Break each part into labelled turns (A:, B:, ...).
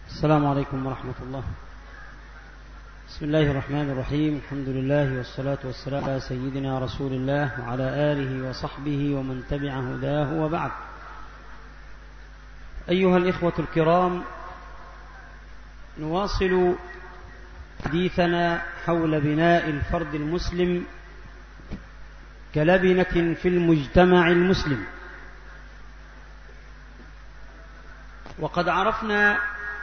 A: السلام عليكم ورحمة الله بسم الله الرحمن الرحيم الحمد لله والصلاة والسلام على سيدنا رسول الله وعلى آله وصحبه ومن تبع هداه وبعد أيها الإخوة الكرام نواصل حديثنا حول بناء الفرد المسلم كلبنة في المجتمع المسلم وقد عرفنا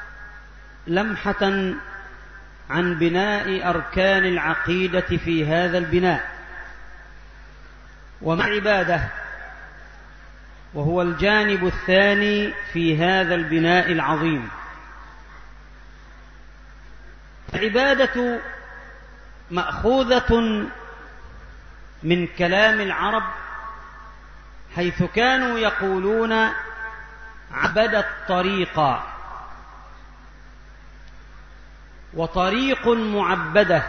A: لمحة عن بناء أركان العقيدة في هذا البناء ومع عبادة وهو الجانب الثاني في هذا البناء العظيم العبادة مأخوذة من كلام العرب حيث كانوا يقولون عبد الطريق وطريق معبده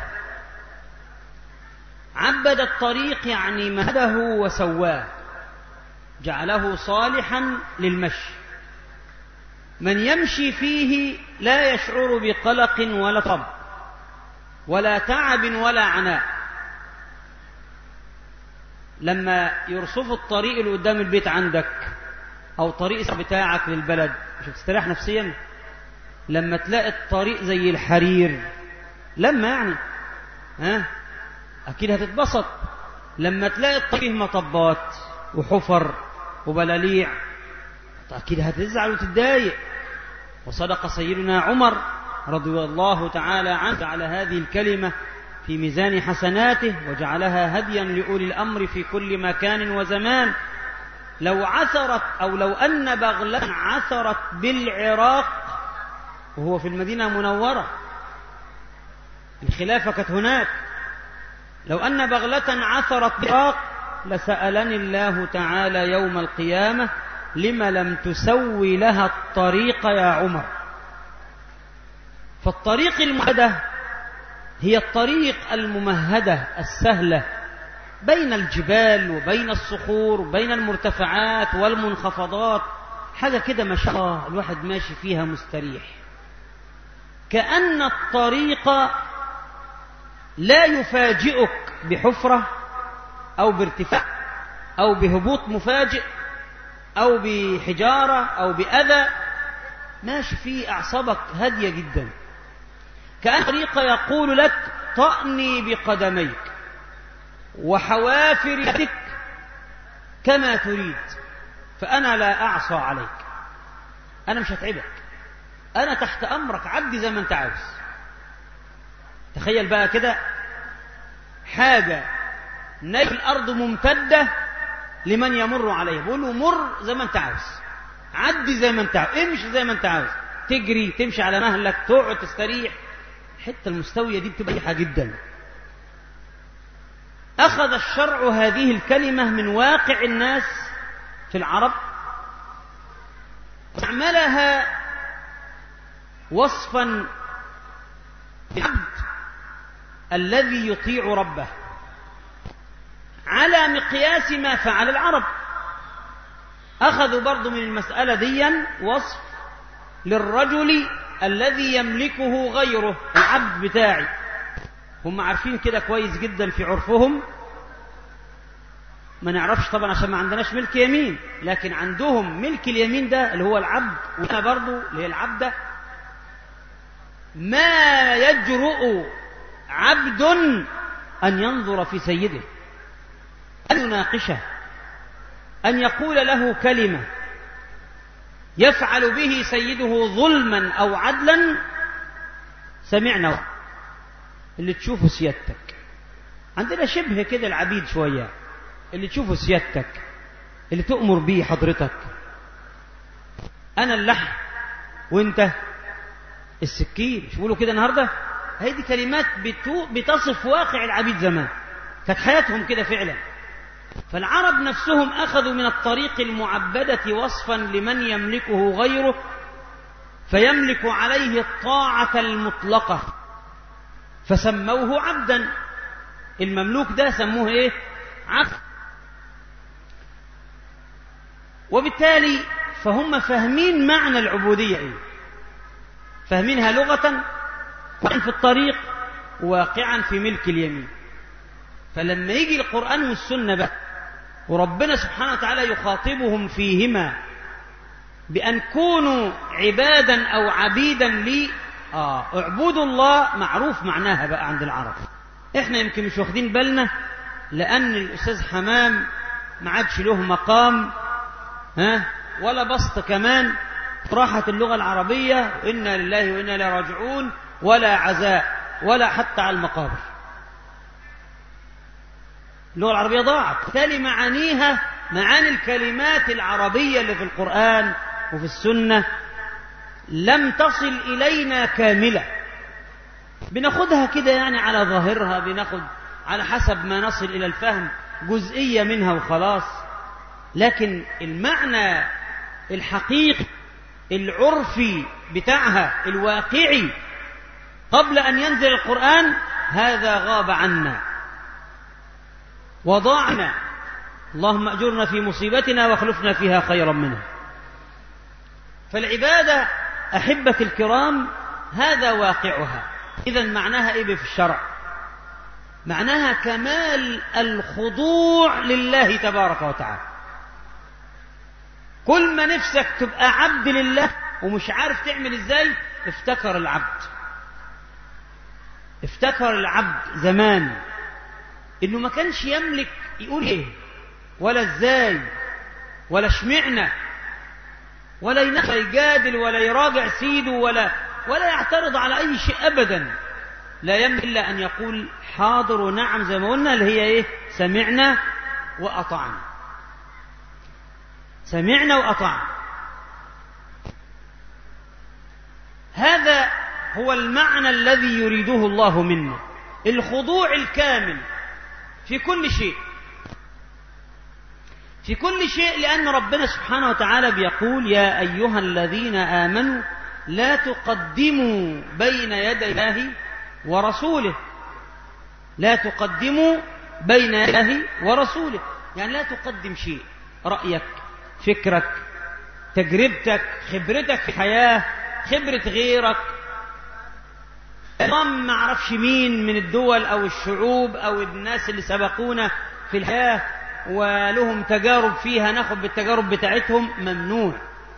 A: عبد الطريق يعني مهده وسواه جعله صالحا للمشي من يمشي فيه لا يشعر بقلق ولا طب ولا تعب ولا عناء لما يرصفوا الطريق اللي قدام البيت عندك او طريق بتاعك للبلد مش بتستريح نفسيا لما تلاقي الطريق زي الحرير لما يعني ها اكيد هتتبسط لما تلاقي الطريق مطبات وحفر وبلاليع اكيد هتزعل وتتضايق وصدق سيدنا عمر رضي الله تعالى عنه على هذه الكلمه في ميزان حسناته وجعلها هديا لاولي الامر في كل مكان وزمان لو عثرت او لو ان بغله عثرت بالعراق وهو في المدينه المنوره الخلافه كانت هناك لو ان بغله عثرت بالعراق لسالني الله تعالى يوم القيامه لم لم تسوي لها الطريق يا عمر فالطريق المهده هي الطريق الممهده السهله بين الجبال وبين الصخور وبين المرتفعات والمنخفضات حاجه كده ما شاء الله الواحد ماشي فيها مستريح كأن الطريق لا يفاجئك بحفرة أو بارتفاع أو بهبوط مفاجئ أو بحجارة أو بأذى ماشي فيه أعصابك هادية جدا كأن الطريق يقول لك طأني بقدميك وحوافر يدك كما تريد فأنا لا أعصى عليك أنا مش هتعبك أنا تحت أمرك عدي زي ما أنت عاوز تخيل بقى كده حاجة نجم الأرض ممتدة لمن يمر عليها بقول له مر زي ما أنت عاوز عدي زي ما أنت عاوز امشي زي ما أنت عاوز تجري تمشي على مهلك تقعد تستريح الحتة المستوية دي بتبقى ريحة جدا أخذ الشرع هذه الكلمة من واقع الناس في العرب استعملها وصفا العبد الذي يطيع ربه على مقياس ما فعل العرب أخذوا برضو من المسألة ديا وصف للرجل الذي يملكه غيره العبد بتاعي هم عارفين كده كويس جدا في عرفهم ما نعرفش طبعا عشان ما عندناش ملك يمين لكن عندهم ملك اليمين ده اللي هو العبد وهنا برضو اللي هي العبده ما يجرؤ عبد أن ينظر في سيده أن يناقشه أن يقول له كلمة يفعل به سيده ظلما أو عدلا سمعنا اللي تشوفه سيادتك عندنا شبه كده العبيد شوية اللي تشوفه سيادتك اللي تؤمر به حضرتك أنا اللحم وأنت السكين مش بيقولوا كده النهارده هي دي كلمات بتو بتصف واقع العبيد زمان كانت حياتهم كده فعلا فالعرب نفسهم اخذوا من الطريق المعبده وصفا لمن يملكه غيره فيملك عليه الطاعه المطلقه فسموه عبدا المملوك ده سموه ايه عبد وبالتالي فهم فاهمين معنى العبوديه ايه فاهمينها لغة في الطريق واقعا في ملك اليمين فلما يجي القرآن والسنة بقى وربنا سبحانه وتعالى يخاطبهم فيهما بأن كونوا عبادا أو عبيدا لي آه اعبدوا الله معروف معناها بقى عند العرب احنا يمكن مش واخدين بالنا لأن الأستاذ حمام ما عادش له مقام ها ولا بسط كمان راحت اللغة العربية إنا لله وإنا إليه راجعون ولا عزاء ولا حتى على المقابر اللغة العربية ضاعت بالتالي معانيها معاني الكلمات العربية اللي في القرآن وفي السنة لم تصل إلينا كاملة بناخدها كده يعني على ظاهرها بناخد على حسب ما نصل إلى الفهم جزئية منها وخلاص لكن المعنى الحقيقي العرفي بتاعها الواقعي قبل أن ينزل القرآن هذا غاب عنا وضاعنا اللهم أجرنا في مصيبتنا واخلفنا فيها خيرا منها فالعبادة أحبة الكرام هذا واقعها إذا معناها إيه في الشرع معناها كمال الخضوع لله تبارك وتعالى كل ما نفسك تبقى عبد لله ومش عارف تعمل ازاي افتكر العبد افتكر العبد زمان انه ما كانش يملك يقول ايه ولا ازاي ولا اشمعنا ولا يجادل ولا يراجع سيده ولا ولا يعترض على اي شيء ابدا لا يملك الا ان يقول حاضر ونعم زي ما قلنا اللي هي ايه سمعنا واطعنا سمعنا واطعنا هذا هو المعنى الذي يريده الله منا الخضوع الكامل في كل شيء في كل شيء لأن ربنا سبحانه وتعالى بيقول يا أيها الذين آمنوا لا تقدموا بين يدي الله ورسوله لا تقدموا بين الله ورسوله يعني لا تقدم شيء رأيك فكرك تجربتك خبرتك في الحياة خبرة غيرك نظام ما اعرفش مين من الدول او الشعوب او الناس اللي سبقونا في الحياه ولهم تجارب فيها ناخذ بالتجارب بتاعتهم ممنوع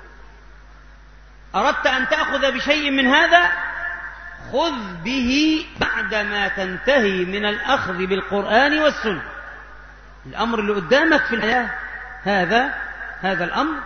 A: اردت ان تاخذ بشيء من هذا خذ به بعدما تنتهي من الاخذ بالقران والسنه الامر اللي قدامك في الحياه هذا هذا الامر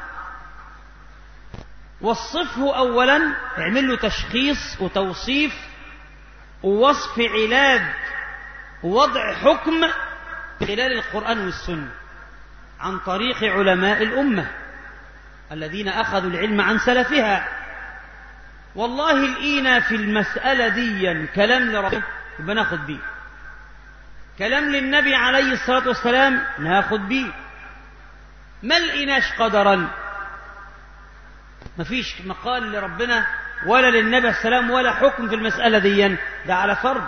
A: وصفه اولا اعمل له تشخيص وتوصيف ووصف علاج ووضع حكم خلال القرآن والسنة عن طريق علماء الأمة الذين أخذوا العلم عن سلفها والله لقينا في المسألة دي كلام لربنا يبقى ناخد بيه كلام للنبي عليه الصلاة والسلام ناخد بيه ما لقيناش قدرا مفيش مقال لربنا ولا للنبي السلام ولا حكم في المسألة دي ده على فرض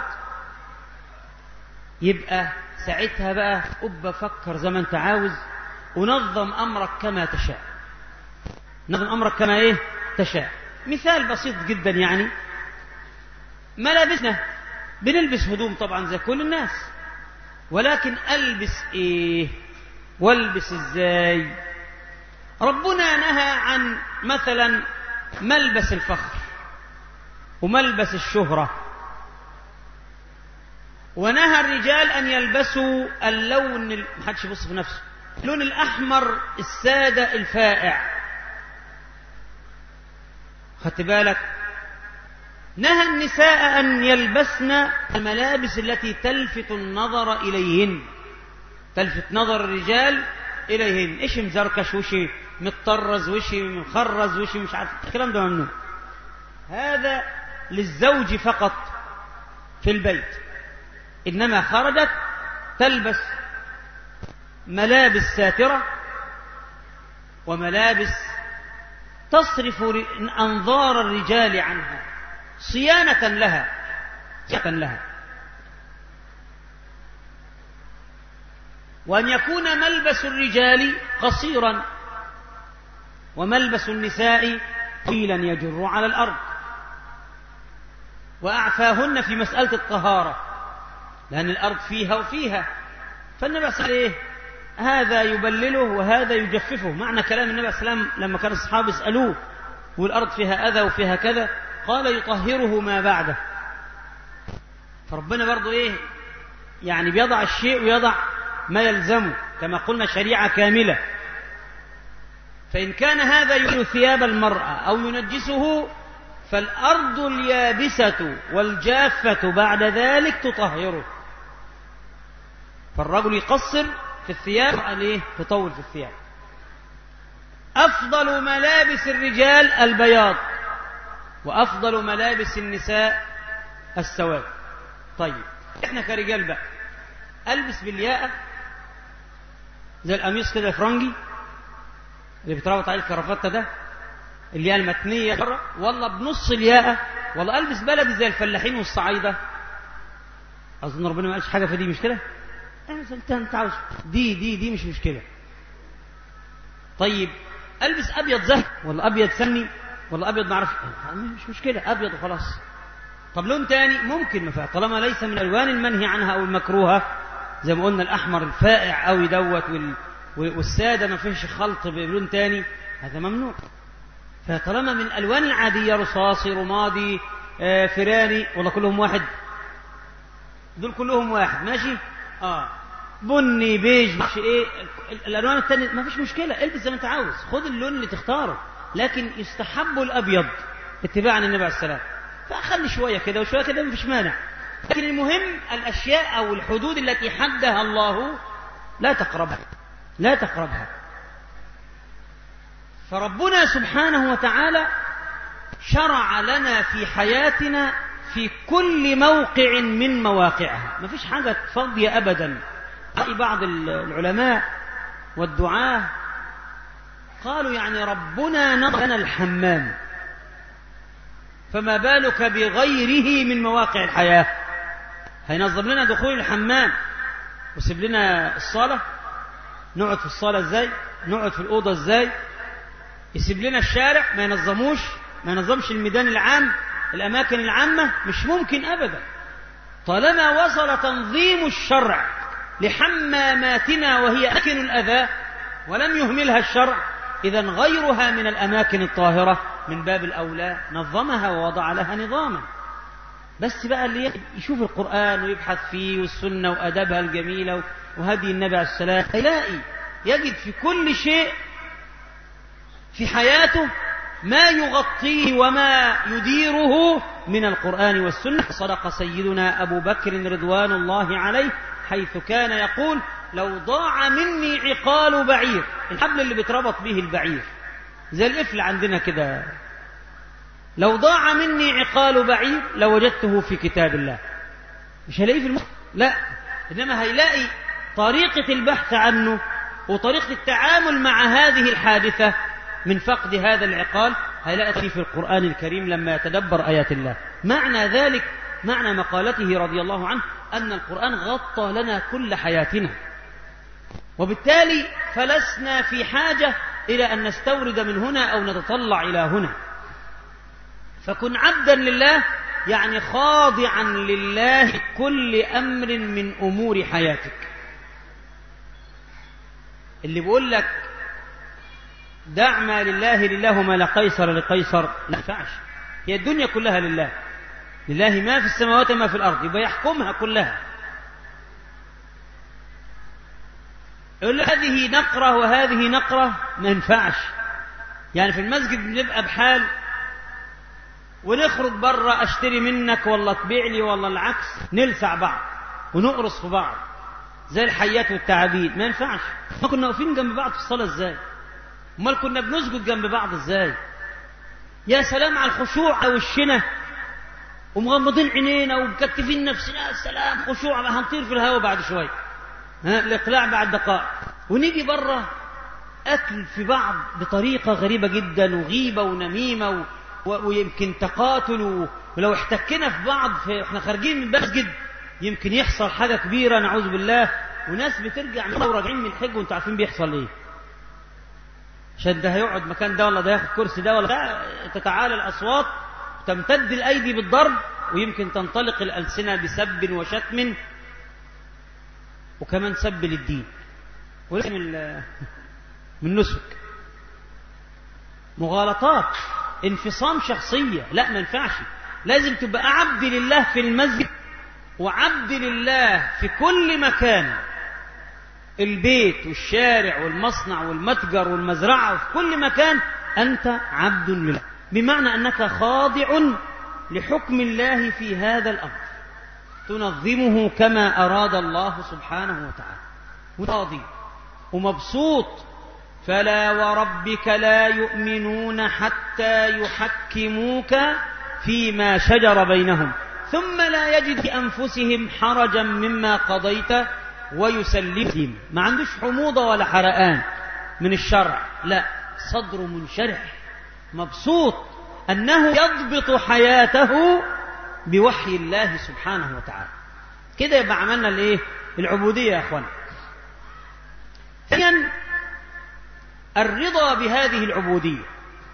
A: يبقى ساعتها بقى أبا فكر زي ما أنت عاوز ونظم أمرك كما تشاء نظم أمرك كما إيه تشاء مثال بسيط جدا يعني ملابسنا بنلبس هدوم طبعا زي كل الناس ولكن ألبس إيه والبس إزاي ربنا نهى عن مثلا ملبس الفخر وملبس الشهرة ونهى الرجال أن يلبسوا اللون محدش يبص في نفسه اللون الأحمر السادة الفائع خدت بالك نهى النساء أن يلبسن الملابس التي تلفت النظر إليهن تلفت نظر الرجال إليهن إيش مزركش وشي متطرز وشي مخرز وشي مش عارف الكلام ده ممنوع هذا للزوج فقط في البيت إنما خرجت تلبس ملابس ساترة وملابس تصرف أنظار الرجال عنها صيانة لها صيانة لها وأن يكون ملبس الرجال قصيرا وملبس النساء طويلا يجر على الأرض وأعفاهن في مسألة الطهارة لأن الأرض فيها وفيها فالنبي صلى الله عليه وسلم هذا يبلله وهذا يجففه معنى كلام النبي صلى الله عليه وسلم لما كان الصحابة يسألوه والأرض فيها أذى وفيها كذا قال يطهره ما بعده فربنا برضو إيه يعني بيضع الشيء ويضع ما يلزمه كما قلنا شريعة كاملة فإن كان هذا يؤذي ثياب المرأة أو ينجسه فالأرض اليابسة والجافة بعد ذلك تطهره فالرجل يقصر في الثياب عليه تطول في الثياب أفضل ملابس الرجال البياض وأفضل ملابس النساء السواد طيب احنا كرجال بقى البس بالياقة زي القميص كده فرنجي اللي بيتربط عليه الكرافتة ده الياقة المتنية بره والله بنص الياقة والله البس بلدي زي الفلاحين والصعايدة اظن ربنا ما قالش حاجة في دي مش كده انت انت عاوز دي دي دي مش مشكلة طيب البس ابيض زهر ولا ابيض سمني ولا ابيض ما اعرفش مش مشكلة ابيض وخلاص طب لون تاني ممكن ما طالما ليس من الالوان المنهي عنها او المكروهه زي ما قلنا الاحمر الفائع قوي دوت وال... والساده ما فيش خلط بلون تاني هذا ممنوع فطالما من الالوان العاديه رصاصي رمادي آه فراني والله كلهم واحد دول كلهم واحد ماشي اه بني بيج مش ايه الالوان الثانيه ما فيش مشكله البس زي ما انت عاوز خد اللون اللي تختاره لكن يستحب الابيض اتباعا للنبي عليه السلام فخلي شويه كده وشويه كده مفيش مانع لكن المهم الاشياء او الحدود التي حدها الله لا تقربها لا تقربها فربنا سبحانه وتعالى شرع لنا في حياتنا في كل موقع من مواقعها ما فيش حاجة فاضية أبدا رأي بعض العلماء والدعاة قالوا يعني ربنا نظر لنا الحمام فما بالك بغيره من مواقع الحياة هينظم لنا دخول الحمام وسيب لنا الصالة نقعد في الصالة ازاي نقعد في الأوضة ازاي يسيب لنا الشارع ما ينظموش ما ينظمش الميدان العام الأماكن العامة مش ممكن أبدا طالما وصل تنظيم الشرع لحماماتنا وهي أماكن الأذى ولم يهملها الشرع إذا غيرها من الأماكن الطاهرة من باب الأولى نظمها ووضع لها نظاما بس بقى اللي يشوف القرآن ويبحث فيه والسنة وأدبها الجميلة وهدي النبي عليه السلام يلاقي يجد في كل شيء في حياته ما يغطيه وما يديره من القرآن والسنة صدق سيدنا أبو بكر رضوان الله عليه حيث كان يقول لو ضاع مني عقال بعير الحبل اللي بيتربط به البعير زي القفل عندنا كده لو ضاع مني عقال بعير لوجدته في كتاب الله مش هلاقيه في المخ لا انما هيلاقي طريقة البحث عنه وطريقة التعامل مع هذه الحادثة من فقد هذا العقال هيلاقي في القرآن الكريم لما يتدبر آيات الله معنى ذلك معنى مقالته رضي الله عنه أن القرآن غطى لنا كل حياتنا وبالتالي فلسنا في حاجة إلى أن نستورد من هنا أو نتطلع إلى هنا فكن عبدا لله يعني خاضعا لله كل أمر من أمور حياتك اللي بيقول لك دع ما لله لله وما لقيصر لقيصر لا ينفعش هي الدنيا كلها لله لله ما في السماوات وما في الأرض يبقى يحكمها كلها يقول هذه نقرة وهذه نقرة ما ينفعش يعني في المسجد بنبقى بحال ونخرج بره اشتري منك والله تبيع لي والله العكس نلسع بعض ونقرص في بعض زي الحيات والتعابين ما ينفعش ما كنا واقفين جنب بعض في الصلاة ازاي امال كنا بنسجد جنب بعض ازاي يا سلام على الخشوع او الشنة ومغمضين عينينا ومكتفين نفسنا سلام خشوع ما هنطير في الهواء بعد شوية ها الاقلاع بعد دقائق ونيجي بره اكل في بعض بطريقة غريبة جدا وغيبة ونميمة و... و... ويمكن تقاتل ولو احتكينا في بعض في... احنا خارجين من المسجد يمكن يحصل حاجة كبيرة نعوذ بالله وناس بترجع من وراجعين من الحج وانتوا عارفين بيحصل ايه عشان ده هيقعد مكان ده ولا ده ياخد كرسي ده ولا ده تتعالى الاصوات تمتد الايدي بالضرب ويمكن تنطلق الألسنة بسب وشتم وكمان سب للدين وليس من من نسك مغالطات انفصام شخصية لا ما ينفعش لازم تبقى عبد لله في المسجد وعبد لله في كل مكان البيت والشارع والمصنع والمتجر والمزرعة وفي كل مكان أنت عبد لله بمعنى أنك خاضع لحكم الله في هذا الأمر تنظمه كما أراد الله سبحانه وتعالى وراضي ومبسوط فلا وربك لا يؤمنون حتى يحكموك فيما شجر بينهم ثم لا يجد في أنفسهم حرجا مما قضيت ويسلم ما عندوش حموضة ولا حرقان من الشرع لا صدره منشرح مبسوط أنه يضبط حياته بوحي الله سبحانه وتعالى كده يبقى عملنا الايه العبودية يا اخوان ثانيا الرضا بهذه العبودية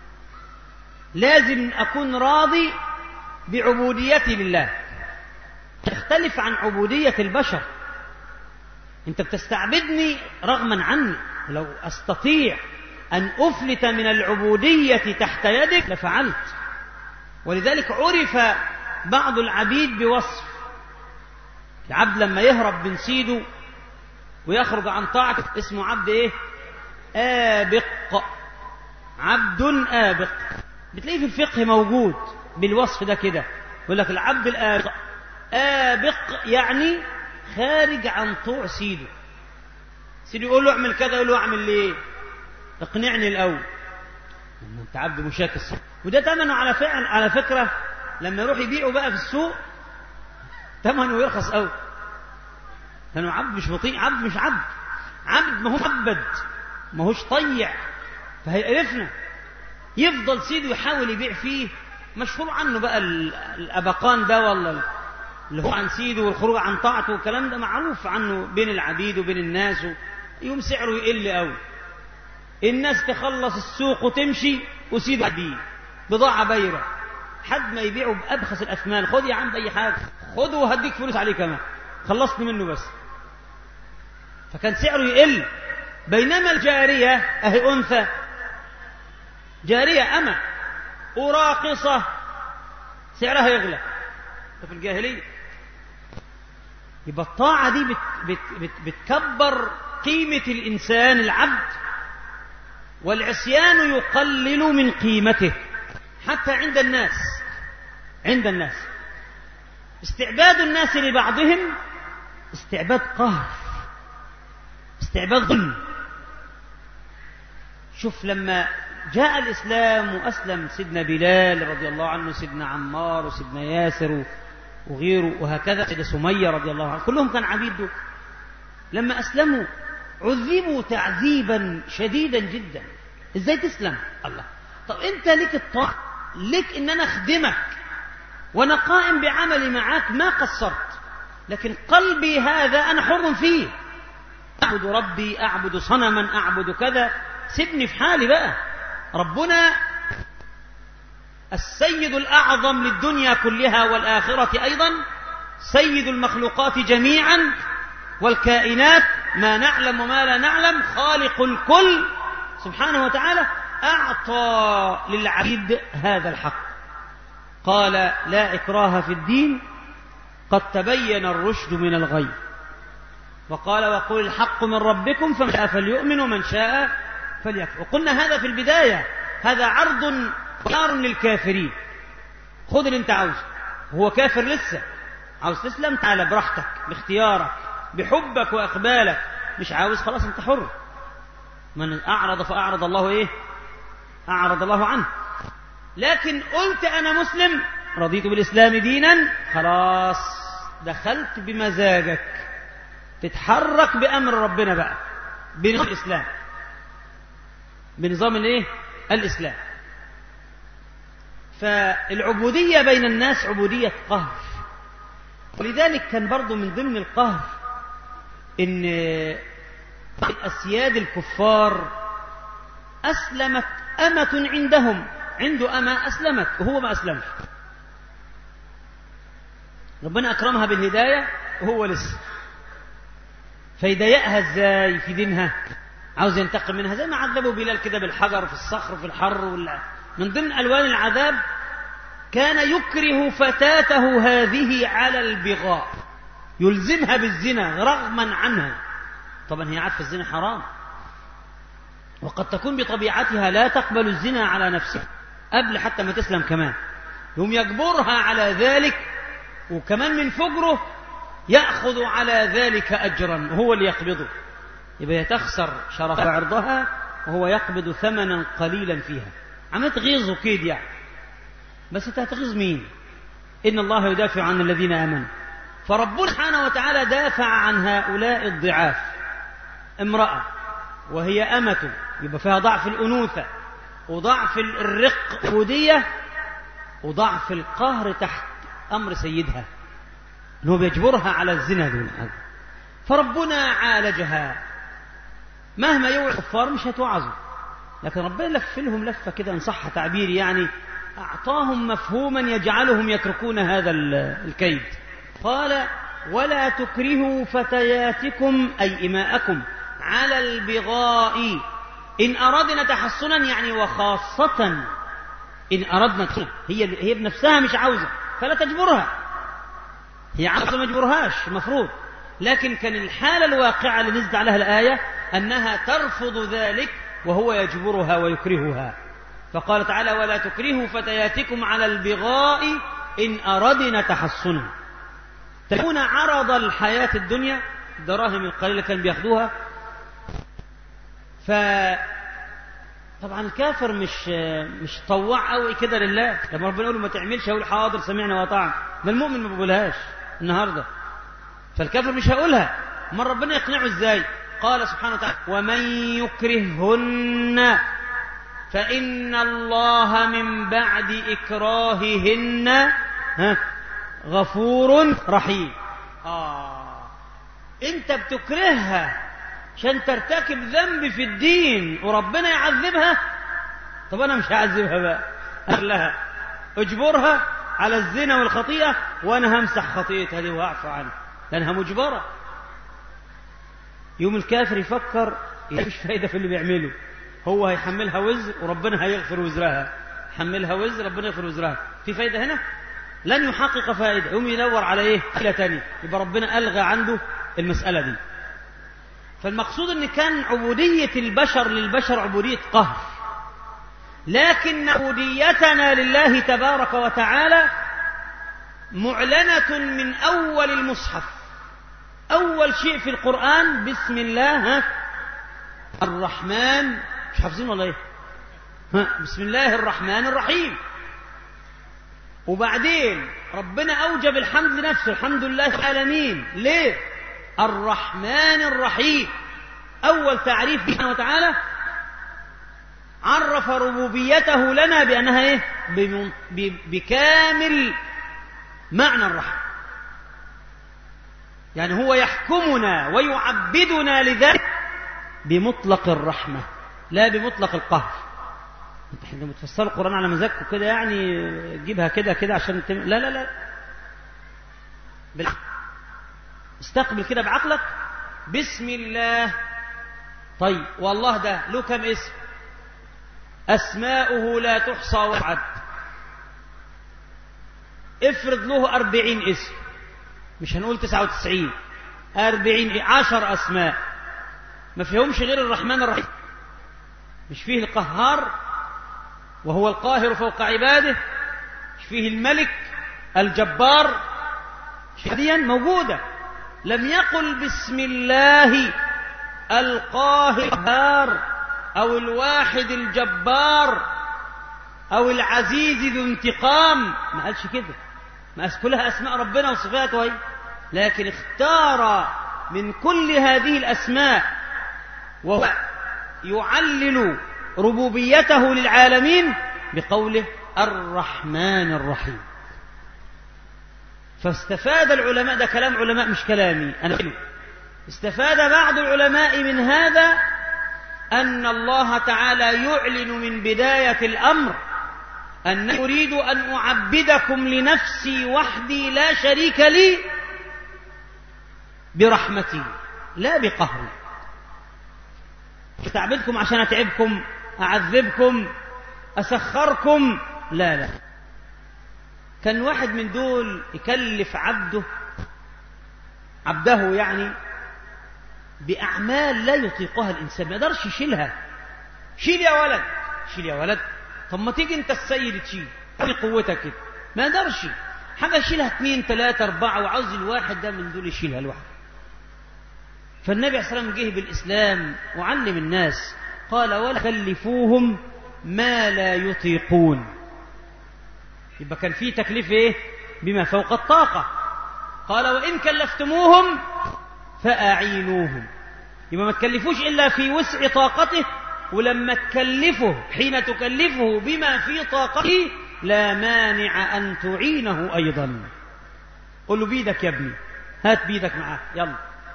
A: لازم أكون راضي بعبوديتي لله تختلف عن عبودية البشر أنت بتستعبدني رغما عني لو أستطيع أن أفلت من العبودية تحت يدك لفعلت ولذلك عرف بعض العبيد بوصف العبد لما يهرب من سيده ويخرج عن طاعته اسمه عبد ايه آبق عبد آبق بتلاقيه في الفقه موجود بالوصف ده كده يقول لك العبد الآبق آبق يعني خارج عن طوع سيده سيده يقول له اعمل كذا يقول له اعمل ليه اقنعني الاول انت عبد مشاكس وده ثمنه على فعل على فكره لما يروح يبيعه بقى في السوق ثمنه يرخص قوي لانه عبد مش بطيء عبد مش عبد عبد ما هو عبد ما هوش طيع فهيقرفنا يفضل سيده يحاول يبيع فيه مشهور عنه بقى الابقان ده ولا اللي هو عن سيده والخروج عن طاعته والكلام ده معروف عنه بين العبيد وبين الناس يوم سعره يقل قوي الناس تخلص السوق وتمشي وسيده عبيد بضاعة بايرة حد ما يبيعه بأبخس الأثمان خد يا عم أي حاجة خده وهديك فلوس عليه كمان خلصني منه بس فكان سعره يقل بينما الجارية أهي أنثى جارية أما وراقصة سعرها يغلى في الجاهلية يبقى الطاعة دي بت بت بت بتكبر قيمة الإنسان العبد والعصيان يقلل من قيمته حتى عند الناس عند الناس استعباد الناس لبعضهم استعباد قهر استعباد ظلم شوف لما جاء الإسلام وأسلم سيدنا بلال رضي الله عنه سيدنا عمار وسيدنا ياسر وغيره وهكذا سيدة سمية رضي الله عنه كلهم كان عبيد دول لما أسلموا عذبوا تعذيبا شديدا جدا ازاي تسلم الله طب انت لك الطاعة لك ان انا اخدمك وانا قائم بعملي معاك ما قصرت لكن قلبي هذا انا حر فيه اعبد ربي اعبد صنما اعبد كذا سيبني في حالي بقى ربنا السيد الاعظم للدنيا كلها والاخره ايضا سيد المخلوقات جميعا والكائنات ما نعلم وما لا نعلم خالق الكل سبحانه وتعالى أعطى للعبيد هذا الحق قال لا إكراه في الدين قد تبين الرشد من الغي وقال وقل الحق من ربكم فمن شاء فليؤمن ومن شاء فليكفر وقلنا هذا في البداية هذا عرض خيار للكافرين خذ اللي انت عاوزه هو كافر لسه عاوز تسلم تعالى براحتك باختيارك بحبك وإقبالك مش عاوز خلاص انت حر من أعرض فأعرض الله إيه أعرض الله عنه لكن قلت أنا مسلم رضيت بالإسلام دينا خلاص دخلت بمزاجك تتحرك بأمر ربنا بقى بنظام الإسلام بنظام الايه الإسلام فالعبودية بين الناس عبودية قهر ولذلك كان برضو من ضمن القهر ان الأسياد الكفار أسلمت أمة عندهم عنده أمة أسلمت وهو ما أسلمش ربنا أكرمها بالهداية وهو لسه فيضايقها ازاي في دينها عاوز ينتقم منها زي ما عذبوا بلال كده بالحجر في الصخر في الحر ولا من ضمن ألوان العذاب كان يكره فتاته هذه على البغاء يلزمها بالزنا رغما عنها طبعا هي عارفه الزنا حرام وقد تكون بطبيعتها لا تقبل الزنا على نفسها قبل حتى ما تسلم كمان يوم يجبرها على ذلك وكمان من فجره يأخذ على ذلك أجرا هو اللي يقبضه يبقى تخسر شرف عرضها وهو يقبض ثمنا قليلا فيها عملت غيظ وكيد يعني بس انت هتغيظ مين إن الله يدافع عن الذين آمنوا فربنا سبحانه وتعالى دافع عن هؤلاء الضعاف امرأة وهي أمة يبقى فيها ضعف الأنوثة وضعف الرق ودية وضعف القهر تحت أمر سيدها أنه بيجبرها على الزنا دون هذا فربنا عالجها مهما يوعي الكفار مش هتوعظوا لكن ربنا لف لهم لفة كده إن صح تعبيري يعني أعطاهم مفهوما يجعلهم يتركون هذا الكيد قال ولا تكرهوا فتياتكم أي إماءكم على البغاء إن أردنا تحصنا يعني وخاصة إن أردنا تحصنا هي هي بنفسها مش عاوزة فلا تجبرها هي عاوزة ما تجبرهاش المفروض لكن كان الحالة الواقعة اللي نزلت عليها الآية أنها ترفض ذلك وهو يجبرها ويكرهها فقال تعالى ولا تكرهوا فتياتكم على البغاء إن أردنا تحصنا تكون عرض الحياة الدنيا الدراهم القليلة كان بياخدوها ف طبعا الكافر مش مش طواع قوي كده لله لما ربنا يقول ما تعملش هيقول حاضر سمعنا وطعنا ده المؤمن ما بيقولهاش النهارده فالكافر مش هيقولها امال ربنا يقنعه ازاي قال سبحانه وتعالى ومن يكرههن فإن الله من بعد إكراههن ها غفور رحيم آه أنت بتكرهها عشان ترتكب ذنب في الدين وربنا يعذبها طب أنا مش هعذبها بقى قال لها اجبرها على الزنا والخطيئة وأنا همسح خطيئتها دي وأعفو عنها لأنها مجبرة يوم الكافر يفكر مفيش فايدة في اللي بيعمله هو هيحملها وزر وربنا هيغفر وزرها حملها وزر ربنا يغفر وزرها في فايدة هنا لن يحقق فائدة يوم يدور على ايه حيلة تانية يبقى ربنا ألغى عنده المسألة دي فالمقصود ان كان عبودية البشر للبشر عبودية قهر لكن عبوديتنا لله تبارك وتعالى معلنة من أول المصحف أول شيء في القرآن بسم الله ها الرحمن مش حافظين ولا ايه ها بسم الله الرحمن الرحيم وبعدين ربنا أوجب الحمد لنفسه الحمد لله العالمين ليه الرحمن الرحيم أول تعريف سبحانه وتعالى عرف ربوبيته لنا بأنها إيه؟ بكامل معنى الرحمة يعني هو يحكمنا ويعبدنا لذلك بمطلق الرحمة لا بمطلق القهر انت لما تفسر القرآن على مزاجكم كده يعني جيبها كده كده عشان تم... لا لا لا بال... استقبل كده بعقلك بسم الله طيب والله ده له كم اسم أسماؤه لا تحصى وعد افرض له أربعين اسم مش هنقول تسعة وتسعين أربعين عشر أسماء ما فيهمش غير الرحمن الرحيم مش فيه القهار وهو القاهر فوق عباده مش فيه الملك الجبار ديا موجودة لم يقل بسم الله القاهر أو الواحد الجبار أو العزيز ذو انتقام ما قالش كده ما كلها أسماء ربنا وصفاته هي لكن اختار من كل هذه الأسماء وهو يعلل ربوبيته للعالمين بقوله الرحمن الرحيم فاستفاد العلماء ده كلام علماء مش كلامي أنا استفاد بعض العلماء من هذا أن الله تعالى يعلن من بداية الأمر أن أريد أن أعبدكم لنفسي وحدي لا شريك لي برحمتي لا بقهري أتعبدكم عشان أتعبكم أعذبكم أسخركم لا لا كان واحد من دول يكلف عبده عبده يعني بأعمال لا يطيقها الإنسان ما يقدرش يشيلها شيل يا ولد شيل يا ولد طب ما تيجي انت السيد تشيل في قوتك كده ما يقدرش حاجة يشيلها اثنين ثلاثة أربعة وعاوز الواحد ده من دول يشيلها لوحده فالنبي عليه الصلاة والسلام جه بالإسلام وعلم الناس قال ولا كلفوهم ما لا يطيقون يبقى كان في تكليف ايه بما فوق الطاقة قال وإن كلفتموهم فأعينوهم يبقى ما تكلفوش إلا في وسع طاقته ولما تكلفه حين تكلفه بما في طاقته لا مانع أن تعينه أيضا قل له بيدك يا ابني هات بيدك معاه يلا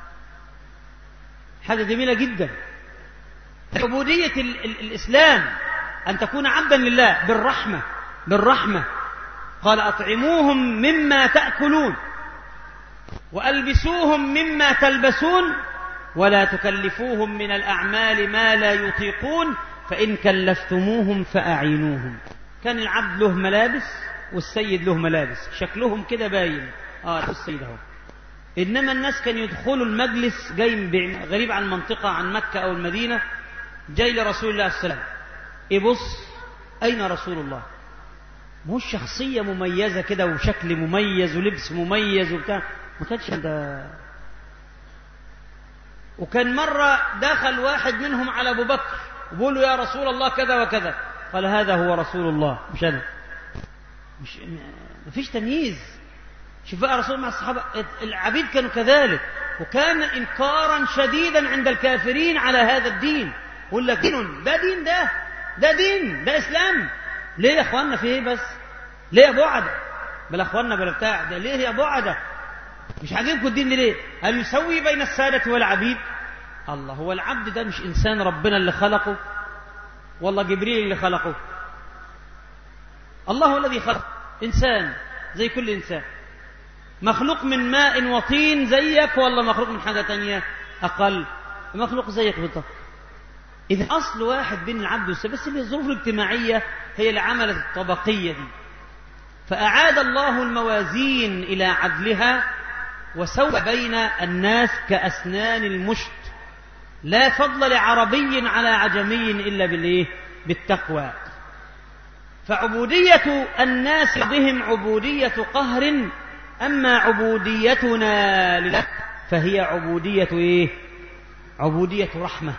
A: حاجة جميلة جدا عبودية ال ال الإسلام أن تكون عبدا لله بالرحمة بالرحمة قال أطعموهم مما تأكلون وألبسوهم مما تلبسون ولا تكلفوهم من الأعمال ما لا يطيقون فإن كلفتموهم فأعينوهم كان العبد له ملابس والسيد له ملابس شكلهم كده باين اه السيد اهو انما الناس كانوا يدخلوا المجلس جاي غريب عن المنطقه عن مكه او المدينه جاي لرسول الله صلى الله عليه وسلم يبص اين رسول الله مو شخصيه مميزه كده وشكل مميز ولبس مميز وبتاع ما كانش ده وكان مرة دخل واحد منهم على أبو بكر وبقول له يا رسول الله كذا وكذا قال هذا هو رسول الله مش أنا مش مفيش تمييز شوف بقى رسول مع الصحابة العبيد كانوا كذلك وكان إنكارا شديدا عند الكافرين على هذا الدين يقول لك دين ده دين ده ده دين ده إسلام ليه يا إخواننا في إيه بس ليه يا بعدة بلا إخواننا بلا بتاع ده ليه يا بعدة مش عاجبكم الدين ليه هل يسوي بين السادة والعبيد الله هو العبد ده مش إنسان ربنا اللي خلقه والله جبريل اللي خلقه الله هو الذي خلق إنسان زي كل إنسان مخلوق من ماء وطين زيك ولا مخلوق من حاجة تانية أقل مخلوق زيك بالضبط إذا أصل واحد بين العبد والسيد بس الظروف الاجتماعية هي اللي عملت الطبقية دي فأعاد الله الموازين إلى عدلها وسوى بين الناس كأسنان المشت لا فضل لعربي على عجمي إلا بالإيه؟ بالتقوى فعبودية الناس بهم عبودية قهر أما عبوديتنا لله فهي عبودية إيه؟ عبودية رحمة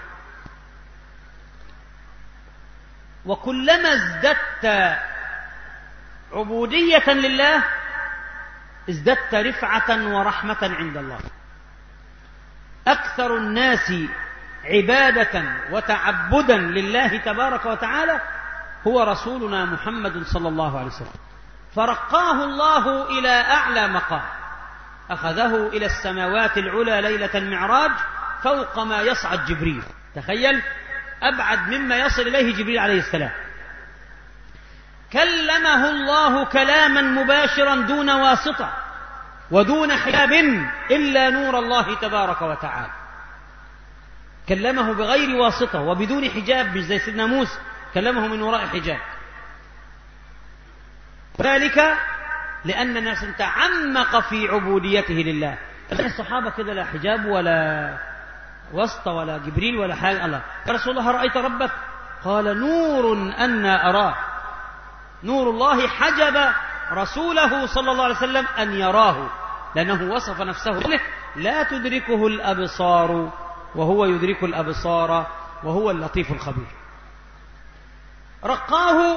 A: وكلما ازددت عبودية لله ازددت رفعة ورحمة عند الله أكثر الناس عبادة وتعبدا لله تبارك وتعالى هو رسولنا محمد صلى الله عليه وسلم فرقاه الله إلى أعلى مقام أخذه إلى السماوات العلى ليلة المعراج فوق ما يصعد جبريل تخيل أبعد مما يصل إليه جبريل عليه السلام كلمه الله كلاما مباشرا دون واسطة ودون حجاب إلا نور الله تبارك وتعالى كلمه بغير واسطة وبدون حجاب مش زي سيدنا موسى كلمه من وراء حجاب ذلك لأن الناس تعمق في عبوديته لله الصحابة كده لا حجاب ولا واسطة ولا جبريل ولا حاجة الله يا رسول الله رأيت ربك قال نور أنا أراه نور الله حجب رسوله صلى الله عليه وسلم أن يراه لأنه وصف نفسه لا تدركه الأبصار وهو يدرك الأبصار وهو اللطيف الخبير رقاه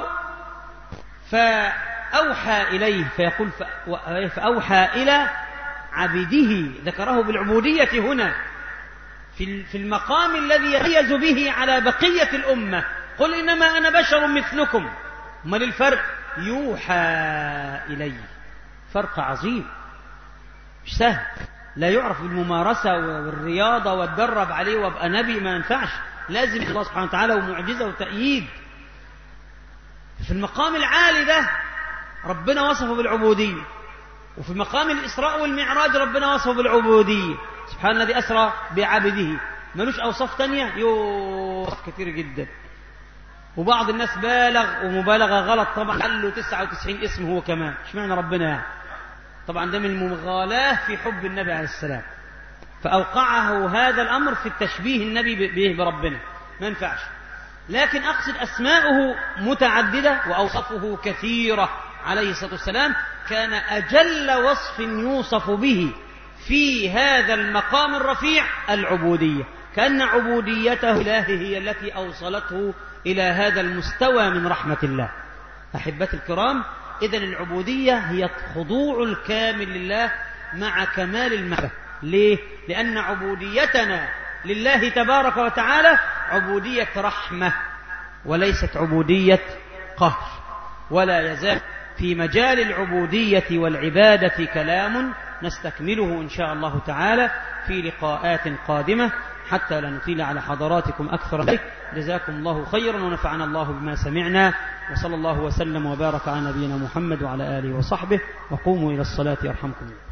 A: فأوحى إليه فيقول فأوحى إلى عبده ذكره بالعبودية هنا في المقام الذي يميز به على بقية الأمة قل إنما أنا بشر مثلكم ما الفرق يوحى إلي فرق عظيم مش سهل لا يعرف بالممارسة والرياضة واتدرب عليه وابقى نبي ما ينفعش لازم الله سبحانه وتعالى ومعجزة وتأييد في المقام العالي ده ربنا وصفه بالعبودية وفي مقام الإسراء والمعراج ربنا وصفه بالعبودية سبحان الذي أسرى بعبده ملوش أوصاف تانية يوصف كثير جدا وبعض الناس بالغ ومبالغة غلط طبعا قال له 99 اسم هو كمان اشمعنى ربنا يعني طبعا ده من المغالاة في حب النبي عليه السلام فأوقعه هذا الأمر في التشبيه النبي به بربنا ما ينفعش لكن أقصد أسماؤه متعددة وأوصافه كثيرة عليه الصلاة والسلام كان أجل وصف يوصف به في هذا المقام الرفيع العبودية كأن عبوديته الله هي التي أوصلته إلى هذا المستوى من رحمة الله أحبتي الكرام إذا العبودية هي خضوع الكامل لله مع كمال المحبة ليه؟ لأن عبوديتنا لله تبارك وتعالى عبودية رحمة وليست عبودية قهر ولا يزال في مجال العبودية والعبادة كلام نستكمله إن شاء الله تعالى في لقاءات قادمة حتى لا نطيل على حضراتكم أكثر ذلك جزاكم الله خيرا ونفعنا الله بما سمعنا وصلى الله وسلم وبارك على نبينا محمد وعلى آله وصحبه وقوموا إلى الصلاة يرحمكم الله